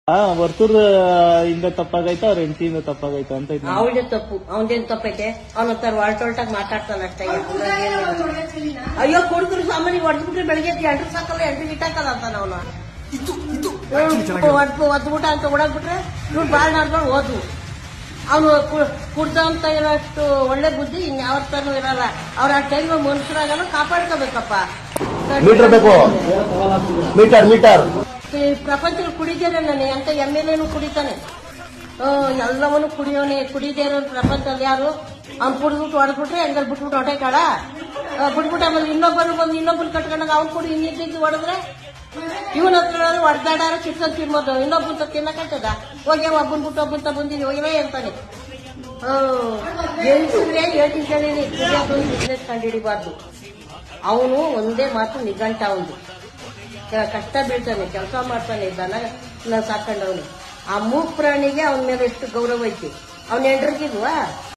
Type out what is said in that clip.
ಹಾ ವರ್ತೂರ್ ಇಂದ ತಪ್ಪಾಗೈತಾ ಅವ್ರ ಹೆಂಡತಿಯಿಂದ ತಪ್ಪಾಗೈತಾ ಅಂತ ಇದ್ನ. ಅವಳದೇ ತಪ್ಪು ಅವನದೇನ್ ತಪ್ಪೈತೆ ಅವನ ತರ ವಾಲ್ಟೋಲ್ಟಾಗಿ ಮಾತಾಡ್ತಾನ ಅಷ್ಟೇ ಅಯ್ಯೋ ಕುಡಿದ್ರು ಸಾಮಾನ್ಯ ಹೊಡೆದ್ಬಿಟ್ರೆ ಬೆಳಗ್ಗೆ ಎಂಟ್ರು ಸಾಕಲ್ಲ ಎಂಟ್ರು ಇಟ್ಟಾಕಲ್ಲ ಅಂತಾನ ಅವನು ಹೊಡ್ದು ಒದ್ಬಿಟ್ಟ ಅಂತ ಓಡಾಕ್ಬಿಟ್ರೆ ಇವ್ರು ಬಾಳ್ ನಾಡ್ಕೊಂಡು ಹೋದ್ವು ಅವನು ಕುಡ್ದ ಅಂತ ಇರೋಷ್ಟು ಒಳ್ಳೆ ಬುದ್ಧಿ ಇನ್ಯಾವತ್ತೂ ಇರಲ್ಲ ಅವ್ರ ಆ ಟೈಮ್ ಮನುಷ್ಯರಾಗಲ್ಲ ಕಾಪಾಡ್ಕೋಬೇಕಪ್ಪ ಮೀಟರ್ ಬೇಕು ಮೀಟರ್ ಮೀಟರ್ ಈ ಪ್ರಪಂಚದಲ್ಲಿ ಕುಡಿದೇನೆ ನಾನು ಅಂತ ಎಮ್ ಎಲ್ ಎನು ಕುಡಿತಾನೆ ಆ, ಎಲ್ಲವನ್ನೂ ಕುಡಿಯೋನೆ ಕುಡಿದೇ ಇರೋ ಪ್ರಪಂಚದಲ್ಲಿ ಯಾರು ಅವ್ನು ಕುಡಿದ್ಬಿಟ್ಟು ಹೊಡೆದ್ಬಿಟ್ರೆ ಹಂಗಲ್ಲಿ ಬಿಟ್ಬಿಟ್ಟು ಹೊಟ್ಟೆ ಕಾಡ ಬಿಟ್ಬಿಟ್ಟು ಆಮೇಲೆ ಇನ್ನೊಬ್ಬರು ಬಂದು ಇನ್ನೊಬ್ಬರು ಕಟ್ಕೊಂಡಾಗ ಅವ್ನು ಕುಡಿ ಇನ್ನಿದ್ದು ಹೊಡೆದ್ರೆ ಇವನ ಹತ್ರ ಹೊಡೆದಾಡಾರ ಕಿತ್ಕೊಂಡು ತಿನ್ಬೋದು ಇನ್ನೊಬ್ಬಂತ ತಿನ್ನಕತ್ತದ ಹೋಗಿ ಒಬ್ಬನ್ ಬಿಟ್ಟು ಒಬ್ಬಂತ ಬಂದಿನಿ ಹೋಗಿವೇ ಅಂತಾನೆ ಎಲ್ಸಿದ್ರೆ ಹೇಳ್ತೀನಿ ಕೇಳಿನಿ ಕುಡಿಯೋದೊಂದು ಬಿಸ್ನೆಸ್ ಕಂಡುಹಿಡಿಬಾರ್ದು ಅವನು ಒಂದೇ ಮಾತು ನಿಘಂಟ ಅವನು ಕಷ್ಟ ಬೀಳ್ತಾನೆ ಕೆಲಸ ಮಾಡ್ತಾನೆ ದನ ಸಾಕೊಂಡವನು ಆ ಮೂಕ್ ಪ್ರಾಣಿಗೆ ಅವನ ಮೇಲೆ ಎಷ್ಟು ಗೌರವ ಐತಿ ಅವ್ನ ಹೆಂಡ್ರಿಗಿದ್ವಾ